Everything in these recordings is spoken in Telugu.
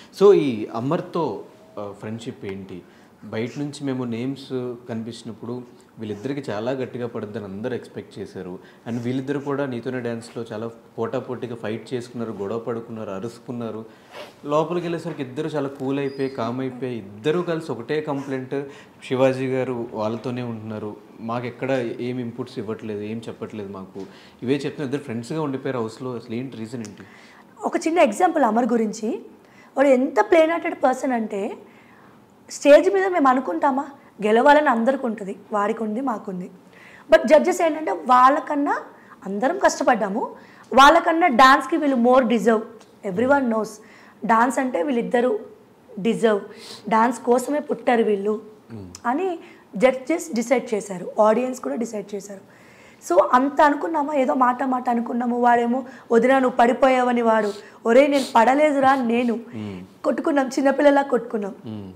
సో ఈ అమర్తో ఫ్రెండ్షిప్ ఏంటి బయట నుంచి మేము నేమ్స్ కనిపించినప్పుడు వీళ్ళిద్దరికి చాలా గట్టిగా పడుద్దని అందరూ ఎక్స్పెక్ట్ చేశారు అండ్ వీళ్ళిద్దరు కూడా నీతోనే డ్యాన్స్లో చాలా పోటాపోటీగా ఫైట్ చేసుకున్నారు గొడవ పడుకున్నారు అరుసుకున్నారు లోపలికి వెళ్ళేసరికి ఇద్దరు చాలా కూల్ అయిపోయి కామ్ అయిపోయి ఇద్దరు కలిసి ఒకటే కంప్లైంట్ శివాజీ గారు వాళ్ళతోనే ఉంటున్నారు మాకు ఎక్కడ ఏం ఇన్పుట్స్ ఇవ్వట్లేదు ఏం చెప్పట్లేదు మాకు ఇవే చెప్తున్నారు ఇద్దరు ఫ్రెండ్స్గా ఉండిపోయారు హౌస్లో అసలు ఏంటి రీజన్ ఏంటి ఒక చిన్న ఎగ్జాంపుల్ అమర్ గురించి వాడు ఎంత ప్లేన్ హార్టెడ్ పర్సన్ అంటే స్టేజ్ మీద మేము అనుకుంటామా గెలవాలని అందరికి ఉంటుంది వాడికి ఉంది మాకుంది బట్ జడ్జెస్ ఏంటంటే వాళ్ళకన్నా అందరం కష్టపడ్డాము వాళ్ళకన్నా డాన్స్కి వీళ్ళు more deserve everyone knows dance అంటే వీళ్ళిద్దరూ డిజర్వ్ డాన్స్ కోసమే పుట్టారు వీళ్ళు అని జడ్జెస్ డిసైడ్ చేశారు ఆడియన్స్ కూడా డిసైడ్ చేశారు సో అంత అనుకున్నామా ఏదో మాట మాట అనుకున్నాము వాడేమో వదినా నువ్వు పడిపోయావని వాడు ఒరే నేను పడలేదురా అని నేను కొట్టుకున్నాం చిన్నపిల్లలా కొట్టుకున్నాం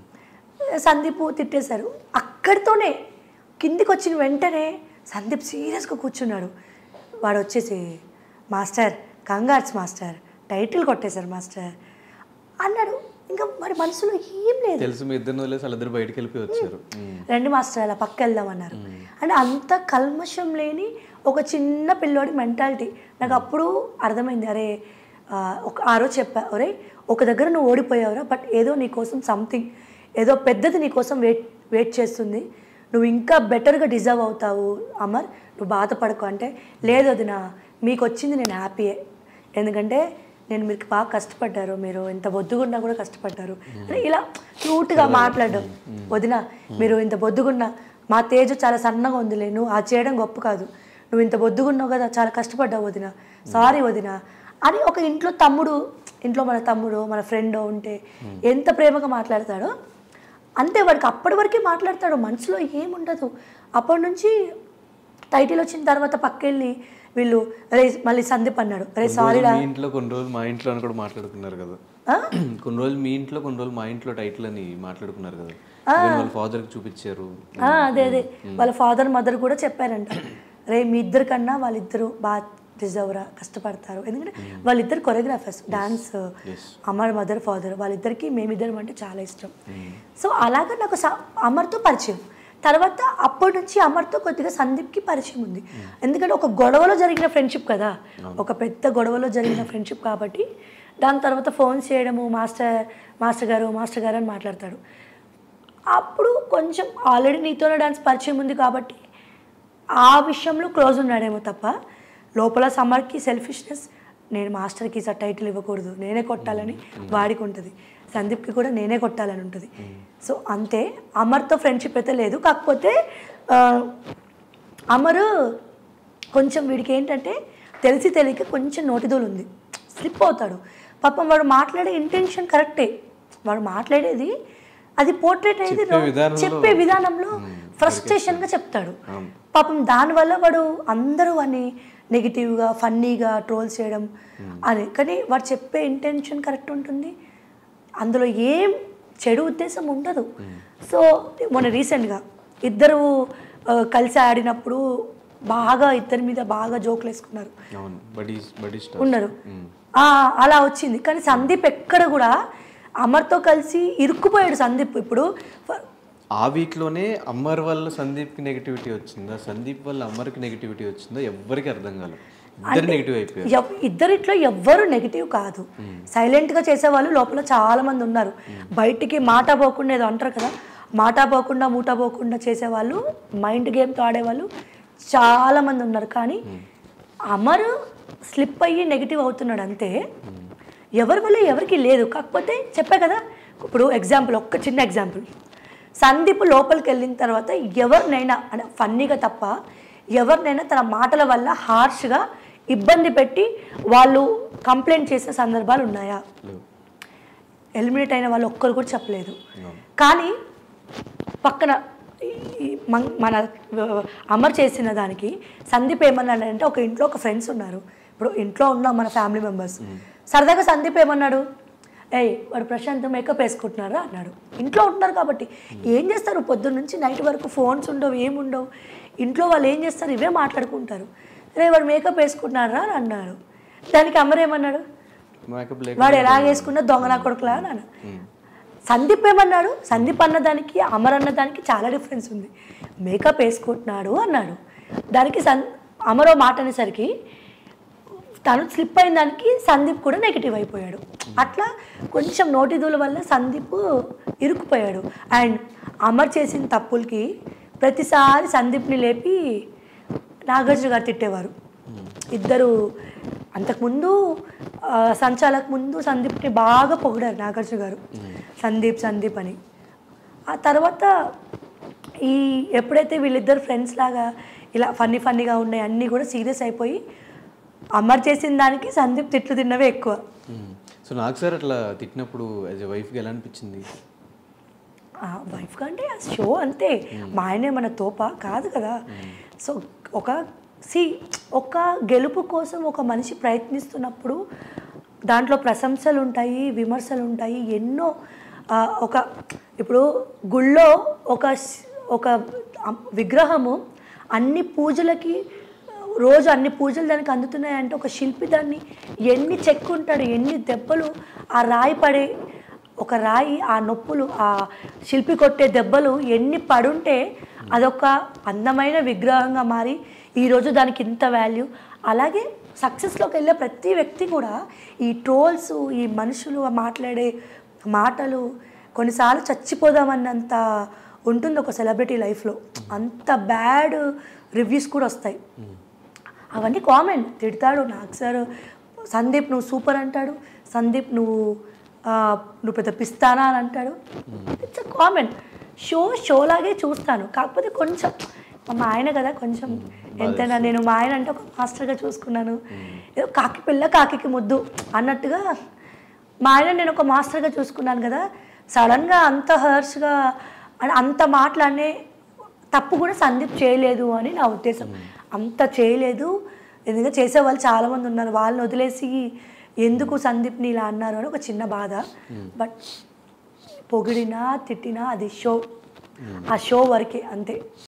సందీప్ తిట్టేశారు అక్కడితోనే కిందికి వచ్చిన వెంటనే సందీప్ సీరియస్గా కూర్చున్నాడు వాడు వచ్చేసి మాస్టర్ కంగార్స్ మాస్టర్ టైటిల్ కొట్టేశారు మాస్టర్ అన్నాడు ఇంకా మరి మనసులో ఏం లేదు తెలుసు మీ ఇద్దరు వదిలేసి వాళ్ళిద్దరు బయటికి వెళ్ళిపోయి వచ్చారు మ్మ్. రెండు మాస్టర్ అలా పక్క వెళ్దామన్నారు అంటే అంత కల్మషం లేని ఒక చిన్న పిల్లోడి మెంటాలిటీ నాకు అప్పుడు అర్థమైంది అరే ఆ, ఒక ఆ రోజు చెప్పా ఒరే ఒక దగ్గర నువ్వు ఓడిపోయావురా బట్ ఏదో నీ కోసం సంథింగ్ ఏదో పెద్దది నీ కోసం వెయిట్ వెయిట్ చేస్తుంది నువ్వు ఇంకా బెటర్గా డిజర్వ్ అవుతావు అమర్ నువ్వు బాధపడకు అంటే లేదు అది నా మీకు వచ్చింది నేను హ్యాపీయే ఎందుకంటే నేను మీకు బాగా కష్టపడ్డారు మీరు ఇంత బొద్దుగున్నా కూడా కష్టపడ్డారు అని ఇలా క్యూట్గా మాట్లాడడం వదిన మీరు ఇంత బొద్దుగున్నా మా తేజు చాలా సన్నగా ఉందిలే నువ్వు ఆ చేయడం గొప్ప కాదు నువ్వు ఇంత బొద్దుగున్నావు కదా చాలా కష్టపడ్డావు వదిన సారీ వదిన అని ఒక ఇంట్లో తమ్ముడు ఇంట్లో మన తమ్ముడు మన ఫ్రెండ్ ఉంటే ఎంత ప్రేమగా మాట్లాడతాడో అంతే వాడికి అప్పటి వరకే మాట్లాడతాడు మనసులో ఏముండదు అప్పటి నుంచి టైటిల్ వచ్చిన తర్వాత పక్కెళ్ళి వీళ్ళు రే మళ్ళీ సందీప్ అన్నాడు రే సారీ కొన్ని రోజులు మీ ఇంట్లో కొన్ని రోజులు మా ఇంట్లో అని కూడా మాట్లాడుకున్నారు కదా ఆ? కొన్ని రోజులు మీ ఇంట్లో కొన్ని రోజులు మా ఇంట్లో టైటిల్ అని మాట్లాడుకున్నారు కదా Even వాళ్ళ ఫాదర్కి చూపించారు ఆ, అదే అదే వాళ్ళ ఫాదర్ మదర్ కూడా చెప్పారంట రే మీ ఇద్దరు కన్నా వాళ్ళిద్దరు బాగా రిజర్వ్రా కష్టపడతారు ఎందుకంటే వాళ్ళిద్దరు choreographers dance Amar mother father వాళ్ళిద్దరికి మేమిద్దరం అంటే చాలా ఇష్టం సో అలాగా నాకు స- అమర్తో పరిచయం తర్వాత అప్పటి నుంచి అమర్తో కొద్దిగా సందీప్కి పరిచయం ఉంది ఎందుకంటే ఒక గొడవలో జరిగిన ఫ్రెండ్షిప్ కదా ఒక పెద్ద గొడవలో జరిగిన ఫ్రెండ్షిప్ కాబట్టి దాని తర్వాత ఫోన్ చేయడము మాస్టర్ మాస్టర్ గారు మాస్టర్ గారు అని మాట్లాడతాడు అప్పుడు కొంచెం ఆల్రెడీ నీతోనే డాన్స్ పరిచయం ఉంది కాబట్టి ఆ విషయంలో క్లోజ్ ఉన్నాడేమో తప్ప లోపల సమ్మర్కి సెల్ఫిష్నెస్ నేను మాస్టర్కి ఈసారి టైటిల్ ఇవ్వకూడదు నేనే కొట్టాలని వాడికి ఉంటుంది సందీప్కి కూడా నేనే కొట్టాలని ఉంటుంది సో అంతే అమర్తో ఫ్రెండ్షిప్ అయితే లేదు కాకపోతే ఆ, అమరు కొంచెం వీడికి ఏంటంటే తెలిసి తెలియక కొంచెం నోటిదోలు ఉంది స్లిప్ అవుతాడు పాపం వాడు మాట్లాడే ఇంటెన్షన్ కరెక్టే వాడు మాట్లాడేది అది పోర్ట్రేట్ అనేది చెప్పే విధానంలో- చెప్పే విధానంలో ఫ్రస్ట్రేషన్గా చెప్తాడు పాపం దానివల్ల వాడు అందరూ అని నెగిటివ్గా ఫన్నీగా ట్రోల్ చేయడం అని కానీ వాడు చెప్పే ఇంటెన్షన్ కరెక్ట్ ఉంటుంది అందులో ఏం చెడు ఉద్దేశం ఉండదు సో మొన్న రీసెంట్గా ఇద్దరు ఆ, కలిసి ఆడినప్పుడు బాగా ఇద్దరి మీద బాగా జోకులు వేసుకున్నారు అవును బడీ బడీ స్టార్ ఉన్నారు ఆ, అలా వచ్చింది కానీ సందీప్ ఎక్కడ కూడా అమర్తో కలిసి ఇరుక్కుపోయాడు సందీప్ ఇప్పుడు ఫ- ఆ వీక్లోనే అమ్మర్ వల్ల సందీప్కి నెగిటివిటీ వచ్చిందా సందీప్ వల్ల అమ్మర్కి నెగిటివిటీ వచ్చిందా ఎవ్వరికి అర్థం కాలేదు ఇద్దరు నెగిటివ్ అయిపోయారు ఎవ్- ఇద్దరిట్లో ఎవ్వరు నెగిటివ్ కాదు సైలెంట్గా చేసేవాళ్ళు లోపల చాలా మంది ఉన్నారు బయటికి మాట పోకుండా ఏదో అంటారు కదా మాట పోకుండా మూట పోకుండా చేసేవాళ్ళు మైండ్ గేమ్తో ఆడేవాళ్ళు చాలా మంది ఉన్నారు కానీ అమరు స్లిప్ అయ్యి నెగిటివ్ అవుతున్నాడు అంతే ఎవరి వల్ల ఎవరికి లేదు కాకపోతే చెప్పా కదా ఇప్పుడు ఎగ్జాంపుల్ ఒక్క చిన్న ఎగ్జాంపుల్ సందీప్ లోపలికి వెళ్ళిన తర్వాత ఎవరినైనా అంటే ఫన్నీగా తప్ప ఎవరినైనా తన మాటల వల్ల హార్ష్గా ఇబ్బంది పెట్టి వాళ్ళు కంప్లైంట్ చేసిన సందర్భాలు ఉన్నాయా లేవు. ఎలిమినేట్ అయిన వాళ్ళు ఒక్కరు కూడా చెప్పలేదు కానీ పక్కన ఈ- ఈ మం- మన వ- అమర్ చేసిన దానికి సందీప్ ఏమన్నాడంటే ఒక ఇంట్లో ఒక ఫ్రెండ్స్ ఉన్నారు ఇప్పుడు ఇంట్లో ఉన్నాం మన ఫ్యామిలీ మెంబర్స్ సరదాగా సందీప్ ఏమన్నాడు ఏయ్ వాడు ప్రశాంత్ మేకప్ వేసుకుంటున్నారా అన్నాడు ఇంట్లో ఉంటున్నారు కాబట్టి ఏం చేస్తారు పొద్దున్న నుంచి నైట్ వరకు ఫోన్స్ ఉండవు ఏముండవు ఇంట్లో వాళ్ళు ఏం చేస్తారు ఇవే మాట్లాడుకుంటారు రే వాడు మేకప్ వేసుకుంటున్నారా అని అన్నాడు దానికి అమర్ ఏమన్నాడు మేకప్ లేక వాడు ఎలా వేసుకున్నా దొంగ నా కొడుకులా అన్నాను సందీప్ ఏమన్నాడు సందీప్ అన్నదానికి అమర్ అన్నదానికి చాలా డిఫరెన్స్ ఉంది మేకప్ వేసుకుంటున్నాడు అన్నాడు దానికి సన్ అమర్ ఓ మాట అనేసరికి తను స్లిప్ అయిన దానికి సందీప్ కూడా నెగిటివ్ అయిపోయాడు అట్లా కొంచెం నోటిదూల వల్ల సందీప్ ఇరుక్కుపోయాడు అండ్ అమర్ చేసిన తప్పులకి ప్రతిసారి సందీప్ని లేపి నాగార్జున గారు తిట్టేవారు ఇద్దరు అంతకుముందు ఆ, సంచాలకు ముందు సందీప్ని బాగా పొగిడారు నాగార్జున గారు సందీప్ సందీప్ అని ఆ తర్వాత ఈ ఎప్పుడైతే వీళ్ళిద్దరు ఫ్రెండ్స్ లాగా ఇలా ఫన్నీ ఫన్నీగా ఉన్నాయి అన్నీ కూడా సీరియస్ అయిపోయి అమర్ చేసిన దానికి సందీప్ తిట్లు తిన్నవే ఎక్కువ సో నాకు సార్ అట్లా తిట్టినప్పుడు యాజ్ ఎ వైఫ్కి ఎలా అనిపించింది వైఫ్ కంటే ఆ షో అంతే మా ఆయనే మన తోప కాదు కదా సో ఒక సి ఒక గెలుపు కోసం ఒక మనిషి ప్రయత్నిస్తున్నప్పుడు దాంట్లో ప్రశంసలు ఉంటాయి విమర్శలు ఉంటాయి ఎన్నో ఆ, ఒక ఇప్పుడు గుళ్ళో ఒక శ్- ఒక అమ్- విగ్రహము అన్ని పూజలకి రోజు అన్ని పూజలు దానికి అందుతున్నాయంటే ఒక శిల్పి దాన్ని ఎన్ని చెక్కుంటాడు ఎన్ని దెబ్బలు ఆ రాయి పడే ఒక రాయి ఆ నొప్పులు ఆ శిల్పి కొట్టే దెబ్బలు ఎన్ని పడుంటే అదొక అందమైన విగ్రహంగా మారి ఈరోజు దానికి ఇంత వాల్యూ అలాగే సక్సెస్లోకి వెళ్ళే ప్రతి వ్యక్తి కూడా ఈ ట్రోల్స్ ఈ మనుషులు మాట్లాడే మాటలు కొన్నిసార్లు చచ్చిపోదామన్నంత ఉంటుంది ఒక సెలబ్రిటీ లైఫ్లో అంత బ్యాడ్ రివ్యూస్ కూడా వస్తాయి అవన్నీ కామన్ తిడతాడు నాకు సార్ సందీప్ నువ్వు సూపర్ అంటాడు సందీప్ నువ్వు ఆ, నువ్వు పెద్ద పిస్తానా అని అంటాడు it's a common show show లాగే చూస్తాను కాకపోతే కొంచెం మా ఆయన కదా కొంచెం ఎంతైనా నేను మా ఆయన అంటే ఒక మాస్టర్గా చూసుకున్నాను ఏదో కాకి పిల్ల కాకి ముద్దు అన్నట్టుగా మా ఆయన నేను ఒక మాస్టర్గా చూసుకున్నాను కదా సడన్గా అంత హర్ష్గా అంత మాట్లాడే తప్పు కూడా సందీప్ చేయలేదు అని నా ఉద్దేశం అంత చేయలేదు ఎందుకంటే చేసే వాళ్ళు చాలామంది ఉన్నారు వాళ్ళని వదిలేసి ఎందుకు సందీప్ని ఇలా అన్నారు అని ఒక చిన్న బాధ బట్ పొగిడినా తిట్టినా అది షో ఆ షో వరకే అంతే